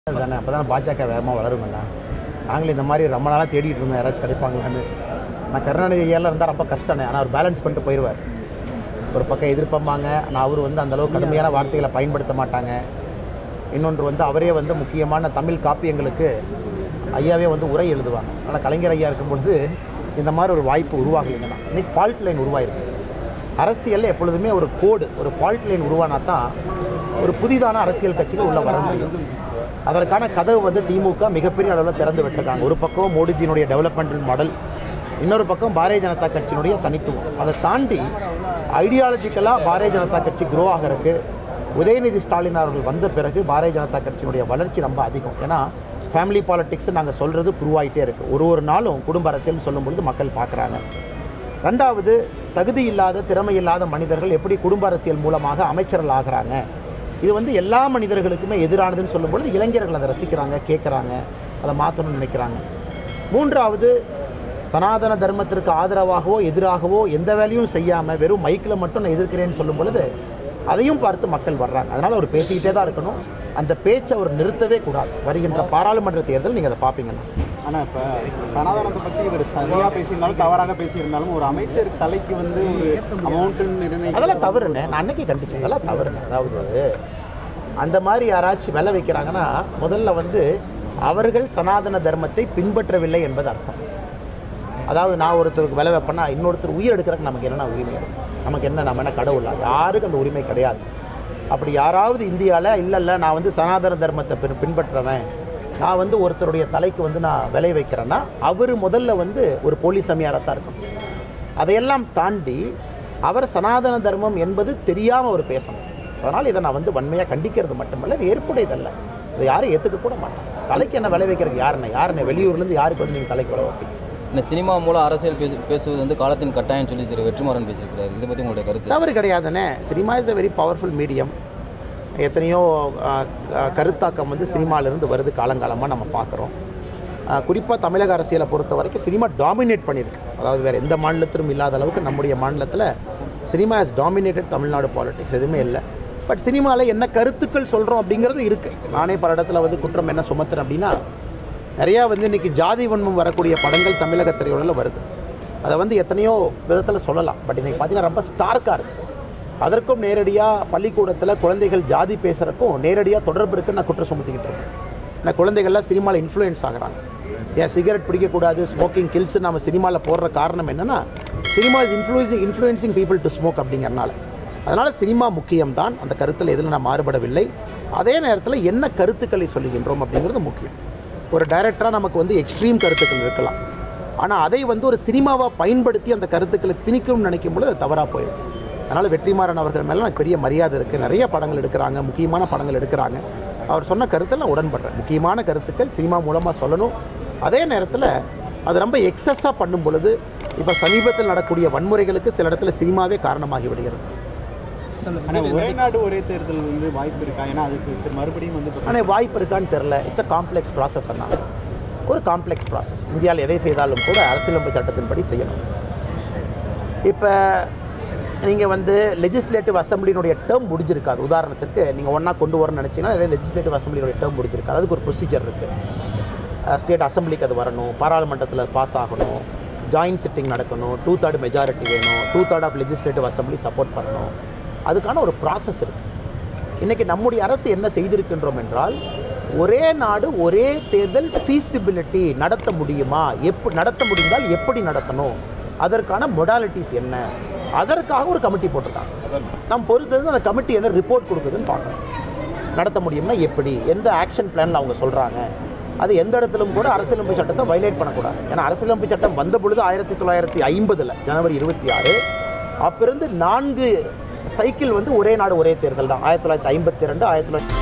தானே அப்போ தானே பாஜக வேகமாக வளருங்கண்ணா நாங்களும் இந்த மாதிரி ரொம்ப நாளாக தேடிட்டு இருந்தோம் யாராச்சும் கிடைப்பாங்களான்னு நான் கருணாநிதி ஐயாவில் இருந்தால் ரொம்ப கஷ்டம்ண்ணே ஆனால் அவர் பேலன்ஸ் பண்ணிட்டு போயிடுவார் ஒரு பக்கம் எதிர்ப்பம்பாங்க ஆனால் அவர் வந்து அந்த அளவுக்கு கடுமையான வார்த்தைகளை பயன்படுத்த மாட்டாங்க இன்னொன்று வந்து அவரே வந்து முக்கியமான தமிழ் காப்பியங்களுக்கு ஐயாவே வந்து உரை எழுதுவாங்க ஆனால் கலைஞர் ஐயா இருக்கும்பொழுது இந்த மாதிரி ஒரு வாய்ப்பு உருவாகலைங்கண்ணா இன்னைக்கு ஃபால்ட் லைன் உருவாயிருக்கு அரசியலில் எப்பொழுதுமே ஒரு கோடு ஒரு ஃபால்ட் லைன் உருவானா தான் ஒரு புதிதான அரசியல் கட்சிகள் உள்ள வர முடியும் அதற்கான கதவு வந்து திமுக மிகப்பெரிய அளவில் திறந்து விட்டுருக்காங்க ஒரு பக்கம் மோடிஜியினுடைய டெவலப்மெண்டல் மாடல் இன்னொரு பக்கம் பாரதிய ஜனதா கட்சியினுடைய தனித்துவம் அதை தாண்டி ஐடியாலஜிக்கலாக பாரதிய ஜனதா கட்சி க்ரோ ஆகிறதுக்கு உதயநிதி ஸ்டாலின் அவர்கள் வந்த பிறகு பாரதிய ஜனதா கட்சியினுடைய வளர்ச்சி ரொம்ப அதிகம் ஏன்னா ஃபேமிலி பாலிட்டிக்ஸ் நாங்கள் சொல்கிறது ப்ரூவ் ஆகிட்டே இருக்குது ஒரு ஒரு நாளும் குடும்ப அரசியல்னு சொல்லும் பொழுது மக்கள் பார்க்குறாங்க ரெண்டாவது தகுதி இல்லாத திறமை இல்லாத மனிதர்கள் எப்படி குடும்ப அரசியல் மூலமாக அமைச்சர்கள் ஆகிறாங்க இது வந்து எல்லா மனிதர்களுக்குமே எதிரானதுன்னு சொல்லும்பொழுது இளைஞர்கள் அதை ரசிக்கிறாங்க கேட்குறாங்க அதை மாற்றணும்னு நினைக்கிறாங்க மூன்றாவது சனாதன தர்மத்திற்கு ஆதரவாகவோ எதிராகவோ எந்த வேலையும் செய்யாமல் வெறும் மைக்கில் மட்டும் நான் எதிர்க்கிறேன்னு சொல்லும் பொழுது அதையும் பார்த்து மக்கள் வர்றாங்க அதனால் அவர் பேசிக்கிட்டே தான் இருக்கணும் அந்த பேச்சை அவர் நிறுத்தவே கூடாது வருகின்ற பாராளுமன்ற தேர்தல் நீங்கள் அதை பார்ப்பீங்கண்ணா ஆனால் இப்போ சனாதனத்தை பற்றி இவர் சரியாக பேசியிருந்தாலும் தவறாக பேசியிருந்தாலும் ஒரு அமைச்சர் தலைக்கு வந்து ஒரு அமௌண்ட்டுன்னு நிர்ணயிக்க அதெல்லாம் தவறுண்ணே நான் அன்னைக்கு கண்டிச்சேன் அதெல்லாம் தவறுண்ணே அதாவது அந்த மாதிரி யாராச்சும் விலை வைக்கிறாங்கன்னா முதல்ல வந்து அவர்கள் சனாதன தர்மத்தை பின்பற்றவில்லை என்பது அர்த்தம் அதாவது நான் ஒருத்தருக்கு விலை வைப்பேன்னா இன்னொருத்தர் உயிர் எடுக்கிறதுக்கு நமக்கு என்ன உரிமை இருக்கு? நமக்கு என்ன நம்ம என்ன கடவுளா யாருக்கும் அந்த உரிமை கிடையாது அப்படி யாராவது இந்தியாவில் இல்லை இல்லை நான் வந்து சனாதன தர்மத்தை பின் பின்பற்றுறவன் நான் வந்து ஒருத்தருடைய தலைக்கு வந்து நான் விலை வைக்கிறேன்னா அவர் முதல்ல வந்து ஒரு போலீஸ் அம்மையாராக தான் இருக்கணும் அதையெல்லாம் தாண்டி அவர் சனாதன தர்மம் என்பது தெரியாமல் அவர் பேசணும் அதனால் இதை நான் வந்து வன்மையாக கண்டிக்கிறது மட்டுமல்ல இது ஏற்புடையதல்ல இதை யாரும் ஏற்றுக்க கூட மாட்டாங்க தலைக்கு என்ன விலை வைக்கிறதுக்கு யாருண்ணே யாருண்ணே வெளியூர்லேருந்து யாருக்கு வந்து நீங்கள் தலைக்கு விலை வைப்பீங்க இந்த சினிமா மூலம் அரசியல் பேசு பேசுவது வந்து காலத்தின் கட்டாயம் சொல்லி திரு வெற்றிமாறன் பேசியிருக்கிறார் இதை பற்றி உங்களுடைய கருத்து தவறு கிடையாதுண்ணே cinema is a very powerful medium எத்தனையோ அஹ், அஹ், கருத்தாக்கம் வந்து சினிமாவிலேருந்து வருது காலங்காலமாக நம்ம பார்க்குறோம் குறிப்பாக தமிழக அரசியலை பொறுத்த வரைக்கும் சினிமா டாமினேட் பண்ணியிருக்கு அதாவது வேறு எந்த மாநிலத்திலும் இல்லாத அளவுக்கு நம்முடைய மாநிலத்தில் cinema is dominated Tamil Nadu politics எதுவுமே இல்லை பட் சினிமாவில் என்ன கருத்துக்கள் சொல்கிறோம் அப்படிங்கிறது இருக்குது நானே பல இடத்துல வந்து குற்றம் என்ன சுமத்துறேன் அப்படின்னா நிறையா வந்து இன்றைக்கி ஜாதி வன்மம் வரக்கூடிய படங்கள் தமிழக திரையுலகில் வருது அதை வந்து எத்தனையோ விதத்தில் சொல்லலாம் பட் இன்றைக்கி பார்த்தீங்கன்னா ரொம்ப ஸ்டார்க்காக இருக்குது அதற்கும் நேரடியாக பள்ளிக்கூடத்தில் குழந்தைகள் ஜாதி பேசுகிறக்கும் நேரடியாக தொடர்பு இருக்குன்னு நான் குற்றம் சுமத்திக்கிட்டு இருக்கேன் நான் குழந்தைகள்லாம் சினிமாவில் இன்ஃப்ளூயன்ஸ் ஆகுறாங்க ஏன் சிகரெட் பிடிக்கக்கூடாது ஸ்மோக்கிங் கில்ஸ் நம்ம சினிமாவில் போடுற காரணம் என்னென்னா cinema is influencing influencing people to smoke அப்படிங்கிறனால அதனால் சினிமா முக்கியம்தான் அந்த கருத்தில் எதில் நான் மாறுபடவில்லை அதே நேரத்தில் என்ன கருத்துக்களை சொல்லுகின்றோம் அப்படிங்கிறது முக்கியம் ஒரு டைரக்டராக நமக்கு வந்து எக்ஸ்ட்ரீம் கருத்துக்கள் இருக்கலாம் ஆனால் அதை வந்து ஒரு சினிமாவாக பயன்படுத்தி அந்த கருத்துக்களை திணிக்கணும்னு நினைக்கும் பொழுது அது தவறாக போயிடும் அதனால் வெற்றிமாறன் அவர்கள் மேலே எனக்கு பெரிய மரியாதை இருக்குது நிறைய படங்கள் எடுக்கிறாங்க முக்கியமான படங்கள் எடுக்கிறாங்க அவர் சொன்ன கருத்தில் நான் உடன்படுறேன் முக்கியமான கருத்துக்கள் சினிமா மூலமாக சொல்லணும் அதே நேரத்தில் அது ரொம்ப எக்ஸஸாக பண்ணும் பொழுது இப்போ சமீபத்தில் நடக்கக்கூடிய வன்முறைகளுக்கு சில இடத்துல சினிமாவே காரணமாகி விடுகிறது ஆனால் ஒரே நாடு ஒரே தேர்தல் வந்து வாய்ப்பு இருக்கா ஏன்னா அதுக்கு திரு- மறுபடியும் வந்து இப்ப ஆனால் வாய்ப்பு இருக்கான்னு தெரில இட்ஸ் அ காம்ப்ளெக்ஸ் ப்ராசஸ் அண்ணா ஒரு காம்ப்ளெக்ஸ் ப்ராசஸ் இந்தியாவில் எதை செய்தாலும் கூட அரசியலமைப்பு சட்டத்தின்படி செய்யணும் இப்போ நீங்கள் வந்து லெஜிஸ்லேட்டிவ் அசம்பிளினுடைய டேர்ம் முடிஞ்சிருக்காது உதாரணத்துக்கு நீங்கள் ஒன்றா கொண்டு வரணும்னு நினச்சிங்கன்னா லெஜிஸ்லேட்டிவ் அசம்பிளினுடைய டேர்ம் முடிஞ்சிருக்காது அதுக்கு ஒரு ப்ரொசீஜர் இருக்குது ஸ்டேட் அசம்பிளிக்கு அது வரணும் பாராளுமன்றத்தில் பாஸ் ஆகணும் ஜாயின்ட் சிட்டிங் நடக்கணும் டூ தேர்ட் மெஜாரிட்டி வேணும் two third of legislative assembly support பண்ணணும் அதுக்கான ஒரு ப்ராசஸ் இருக்குது இன்றைக்கி நம்முடைய அரசு என்ன செய்திருக்கின்றோம் என்றால் ஒரே நாடு ஒரே தேர்தல் ஃபீசிபிலிட்டி நடத்த முடியுமா எப்ப நடத்த முடிந்தால் எப்படி நடத்தணும் அதற்கான மொடாலிட்டிஸ் என்ன அதற்காக ஒரு கமிட்டி போட்டிருக்காங்க நம்ம பொறுத்தது அந்த கமிட்டி என்ன ரிப்போர்ட் கொடுக்குதுன்னு பார்க்கணும் நடத்த முடியும்னா எப்படி எந்த ஆக்ஷன் பிளானில் அவங்க சொல்கிறாங்க அது எந்த இடத்திலும் கூட அரசியலமைப்பு சட்டத்தை வயலேட் பண்ணக்கூடாது ஏன்னா அரசியலமைப்பு சட்டம் வந்த பொழுது ஆயிரத்தி தொள்ளாயிரத்தி ஐம்பதில் ஜனவரி இருபத்தி ஆறு அப்பிருந்து நான்கு சைக்கிள் வந்து ஒரே நாடு ஒரே தேர்தல் தான் ஆயிரத்தி தொள்ளாயிரத்தி ஐம்பத்தி ரெண்டு ஆயிரத்தி தொள்ளாயிரத்தி